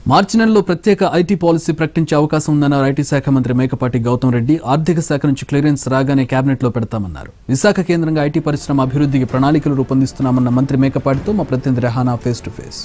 మార్చి నెలలో ప్రత్యేక IT policy ప్రకటించే అవకాశం ఉందన్నారు ఐటీ శాఖ మంత్రి మేకపాటి గౌతమ్ రెడ్డి ఆర్థిక శాఖ నుంచి క్లియరెన్స్ రాగానే కేబినెట్ లో పెడతామన్నారు విశాఖ కేంద్రంగా ఐటీ పరిశ్రమ అభివృద్ధికి ప్రణాళికలు రూపొందిస్తున్నామన్న మంత్రి మేకపాటితో మా ప్రతినిధి Rehana face to face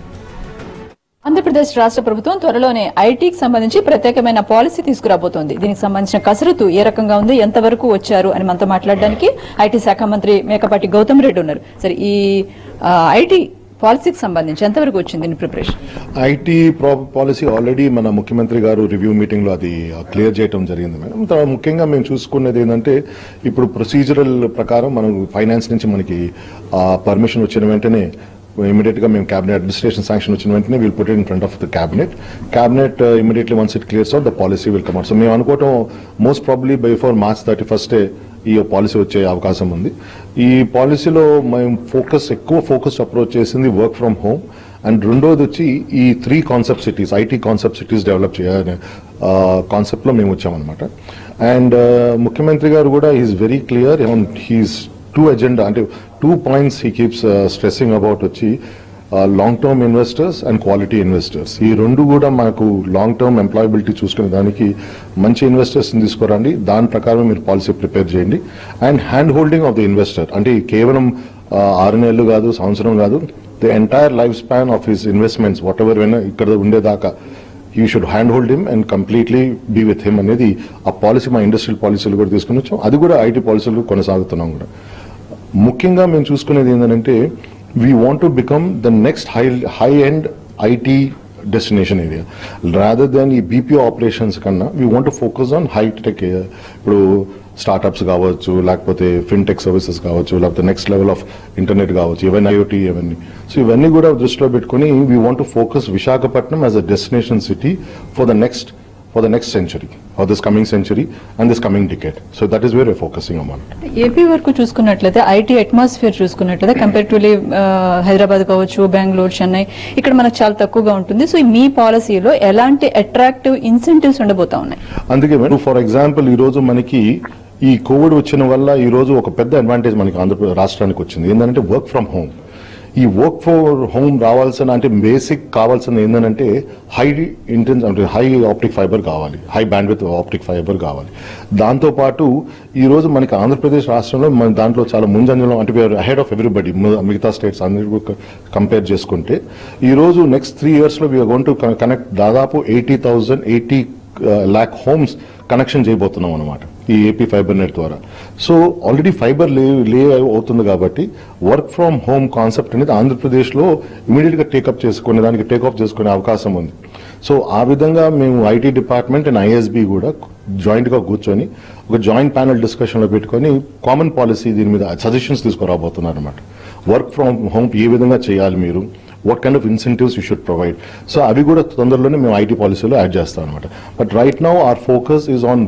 Andhra Pradesh రాష్ట్ర ప్రభుత్వం త్వరలోనే ఐటీకి సంబంధించి ప్రత్యేకమైన పాలసీ తీసుకురాబోతోంది దీనికి సంబంధించిన కసరత్తు ఏ రకంగా ఉంది ఎంతవరకు వచ్చారు అని మనతో మాట్లాడడానికి ఐటీ శాఖ మంత్రి మేకపాటి గౌతమ్ రెడ్డి ఉన్నారు సరే ఈ ఆ, ఐటీ పాలసీకి సంబంధించి ఎంతవరకు వచ్చింది దీని ప్రిపరేషన్ ఐటీ పాలసీ ఆల్రెడీ మన ముఖ్యమంత్రి గారు రివ్యూ మీటింగ్ లో అది క్లియర్ చేయడం జరిగింది మేడం తర్వాత ముఖ్యంగా మేము చూసుకునేది ఏంటంటే ఇప్పుడు ప్రొసీజరల్ ప్రకారం మనం ఫైనాన్స్ నుంచి మనకి పర్మిషన్ వచ్చిన వెంటనే ఇమీడియట్ గా మేము క్యాబినెట్ అడ్మినిస్ట్రేషన్ శాంక్షన్ వచ్చిన వెంటనే will put in front of the cabinet cabinet immediately once it clears out the policy will come out so మేము అనుకోవటం most probably before March thirty first ఈ పాలసీ వచ్చే అవకాశం ఉంది ఈ పాలసీలో మేము ఫోకస్ ఎక్కువ ఫోకస్ అప్రోచ్ చేసింది వర్క్ ఫ్రమ్ హోమ్ అండ్ రెండోది వచ్చి ఈ three concept cities IT concept cities develop చేయాలనే కాన్సెప్ట్ లో మేము వచ్చామన్నమాట అండ్ ముఖ్యమంత్రి గారు కూడా is very clear he's two agenda అంటే two points he keeps stressing about వచ్చి long term investors and quality investors ఈ రెండు కూడా మనకు లాంగ్ టర్మ్ ఎంప్లాయబిలిటీ చూసుకునే దానికి మంచి ఇన్వెస్టర్స్ తీసుకురండి దాని ప్రకారం మీరు పాలసీ ప్రిపేర్ చేయండి and hand holding of the investor అంటే కేవలం ఆ, ఆరు నెలలు కాదు సంవత్సరం కాదు the entire life span of his investments whatever ఇక్కడ ఉండేదాకా you should hand hold him and completely be with him అనేది ఆ పాలసీ మా ఇండస్ట్రియల్ పాలసీలు కూడా తీసుకుని వచ్చాం అది కూడా ఐటీ పాలసీలు కొనసాగుతున్నాం కూడా ముఖ్యంగా మేము చూసుకునేది ఏంటంటే we want to become the next high high end IT destination area rather than ఈ బీపీఓ ఆపరేషన్స్ కన్నా we want to focus on high tech ఇప్పుడు స్టార్టప్స్ కావచ్చు లేకపోతే ఫిన్టెక్ సర్వీసెస్ కావచ్చు లేకపోతే నెక్స్ట్ లెవెల్ ఆఫ్ ఇంటర్నెట్ కావచ్చు ఇవన్నీ ఐఓటీ ఇవన్నీ సో ఇవన్నీ కూడా దృష్టిలో పెట్టుకుని we want to focus Visakhapatnam as a destination city for the next for the next century or this coming century and this coming ticket so that is where focusing అమాన్ AP వరకు చూసుకున్నట్లయితే IT atmosphere చూసుకున్నట్లయితే comparatively Hyderabad కావచ్చు బెంగళూరు చెన్నై ఇక్కడ మనకు చాలా తక్కువగా ఉంటుంది సో మీ పాలసీలో ఎలాంటి అట్రాక్టివ్ ఇన్సెంటివ్స్ ఉండబోతా ఉన్నాయి అందుకే మేడం ఫర్ ఎగ్జాంపుల్ ఈ రోజు మనకి ఈ కోవిడ్ వచ్చిన వల్ల ఈ రోజు ఒక పెద్ద అడ్వాంటేజ్ మనకి ఆంధ్రప్రదేశ్ రాష్ట్రానికి వచ్చింది ఏంటంటే వర్క్ ఫ్రమ్ హోమ్ ఈ వర్క్ ఫర్ హోమ్ రావాల్సిన అంటే బేసిక్ కావాల్సింది ఏంటంటే హై ఇంటెన్స్ అంటే హై ఆప్టిక్ ఫైబర్ కావాలి high bandwidth optic fibre కావాలి దాంతో పాటు ఈ రోజు మనకి ఆంధ్రప్రదేశ్ రాష్ట్రంలో మన దాంట్లో చాలా ముందంజలో అంటే వీఆర్ అహెడ్ ఆఫ్ ఎవ్రీబడి మిగతా స్టేట్స్ అందరూ కంపేర్ చేసుకుంటే ఈ రోజు నెక్స్ట్ త్రీ ఇయర్స్ లో వీఆర్ గోన్ టు కనెక్ట్ దాదాపు eighty thousand eighty lakh homes connection చేయబోతున్నాం అనమాట ఈ ఏపీ ఫైబర్ నెట్ ద్వారా so already fibre lay lay అవుతుంది కాబట్టి వర్క్ ఫ్రమ్ హోమ్ కాన్సెప్ట్ అనేది ఆంధ్రప్రదేశ్లో ఇమీడియట్ గా టేకప్ చేసుకునే దానికి టేక్ ఆఫ్ చేసుకునే అవకాశం ఉంది సో ఆ విధంగా మేము ఐటీ డిపార్ట్మెంట్ అండ్ ఐఎస్బి కూడా జాయింట్ గా కూర్చొని ఒక జాయింట్ ప్యానల్ డిస్కషన్ లో పెట్టుకొని కామన్ పాలసీ దీని మీద సజెషన్స్ తీసుకురాబోతున్నారు అనమాట వర్క్ ఫ్రమ్ హోమ్ ఏ విధంగా చేయాలి మీరు what kind of incentives you should provide so అవి కూడా తొందరలోనే మేము ఐటీ పాలసీలో యాడ్ చేస్తాం అనమాట but right now our focus is on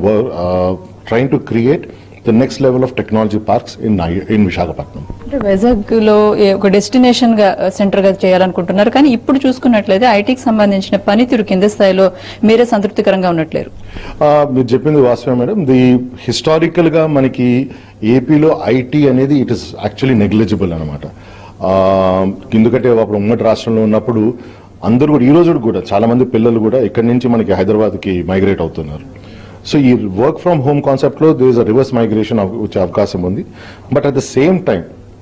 trying to create the next level of technology parks in in Visakhapatnam అంటే వైజాగ్ లో ఏ- ఒక డెస్టినేషన్ గా సెంటర్ గా చేయాలనుకుంటున్నారు కానీ ఇప్పుడు చూసుకున్నట్లయితే ఐటీకి సంబంధించిన పనితీరు కింద స్థాయిలో మీరే సంతృప్తికరంగా ఉన్నట్లేరు ఆ, మీరు చెప్పింది వాస్తవం మేడం ది హిస్టారికల్ గా మనకి ఏపీలో ఐటీ అనేది ఇట్ ఇస్ యాక్చువల్లీ నెగ్లిజిబుల్ అనమాట ఎందుకంటే అప్పుడు ఉమ్మడి రాష్ట్రంలో ఉన్నప్పుడు అందరూ కూడా ఈ రోజు కూడా చాలా మంది పిల్లలు కూడా ఇక్కడి నుంచి మనకి హైదరాబాద్ కి మైగ్రేట్ అవుతున్నారు సో ఈ వర్క్ ఫ్రమ్ హోమ్ కాన్సెప్ట్ లో దిస్ అ రివర్స్ మైగ్రేషన్ వచ్చే అవకాశం ఉంది but at the same time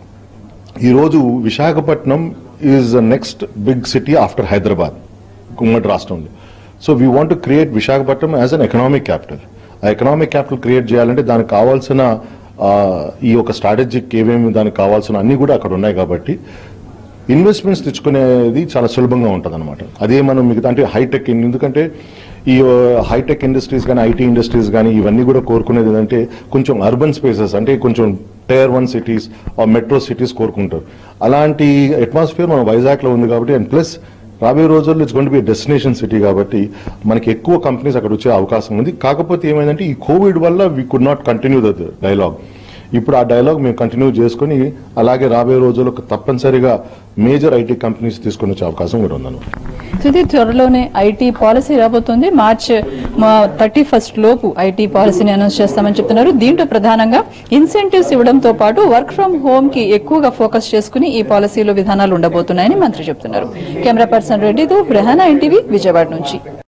ఈరోజు Visakhapatnam is next big city after Hyderabad ఉమ్మడి రాష్ట్రంలో so we want create Visakhapatnam as an economic capital ఆ ఎకనామిక్ క్యాపిటల్ క్రియేట్ చేయాలంటే దానికి కావాల్సిన ఆ, ఈ యొక్క స్ట్రాటజిక్ ఏమేమి దానికి కావాల్సిన అన్ని కూడా అక్కడ ఉన్నాయి కాబట్టి ఇన్వెస్ట్మెంట్స్ తెచ్చుకునేది చాలా సులభంగా ఉంటుంది అనమాట అదే మనం మిగతా అంటే హైటెక్ ఎందుకంటే ఈ హైటెక్ ఇండస్ట్రీస్ కానీ ఐటీ ఇండస్ట్రీస్ కానీ ఇవన్నీ కూడా కోరుకునేది ఏంటంటే కొంచెం అర్బన్ స్పేసెస్ అంటే కొంచెం tier one cities metro cities కోరుకుంటారు అలాంటి అట్మాస్ఫియర్ మన వైజాగ్లో ఉంది కాబట్టి అండ్ ప్లస్ రాబోయే రోజుల్లో it's gonna be destination city కాబట్టి మనకి ఎక్కువ కంపెనీస్ అక్కడ వచ్చే అవకాశం ఉంది కాకపోతే ఏమైందంటే ఈ కోవిడ్ వల్ల we could not continue the dialogue ఇప్పుడు ఆ డైలాగ్ మేము కంటిన్యూ చేసుకుని అలాగే రాబోయే రోజుల్లో తప్పనిసరిగా మేజర్ ఐటీ కంపెనీస్ తీసుకుని వచ్చే అవకాశం కూడా ఉందన్నమాట ఇది త్వరలోనే ఐటీ పాలసీ రాబోతుంది మార్చ్ థర్టీ ఫస్ట్ లోపు ఐటీ పాలసీని అనౌన్స్ చేస్తామని చెప్తున్నారు దీంట్లో ప్రధానంగా ఇన్సెంటివ్స్ ఇవ్వడంతో పాటు వర్క్ ఫ్రం హోమ్ కి ఎక్కువగా ఫోకస్ చేసుకుని ఈ పాలసీలో విధానాలు ఉండబోతున్నాయని మంత్రి చెప్తున్నారు కెమెరా పర్సన్ రెడ్డితో రెహానా ఎన్టీవీ విజయవాడ నుంచి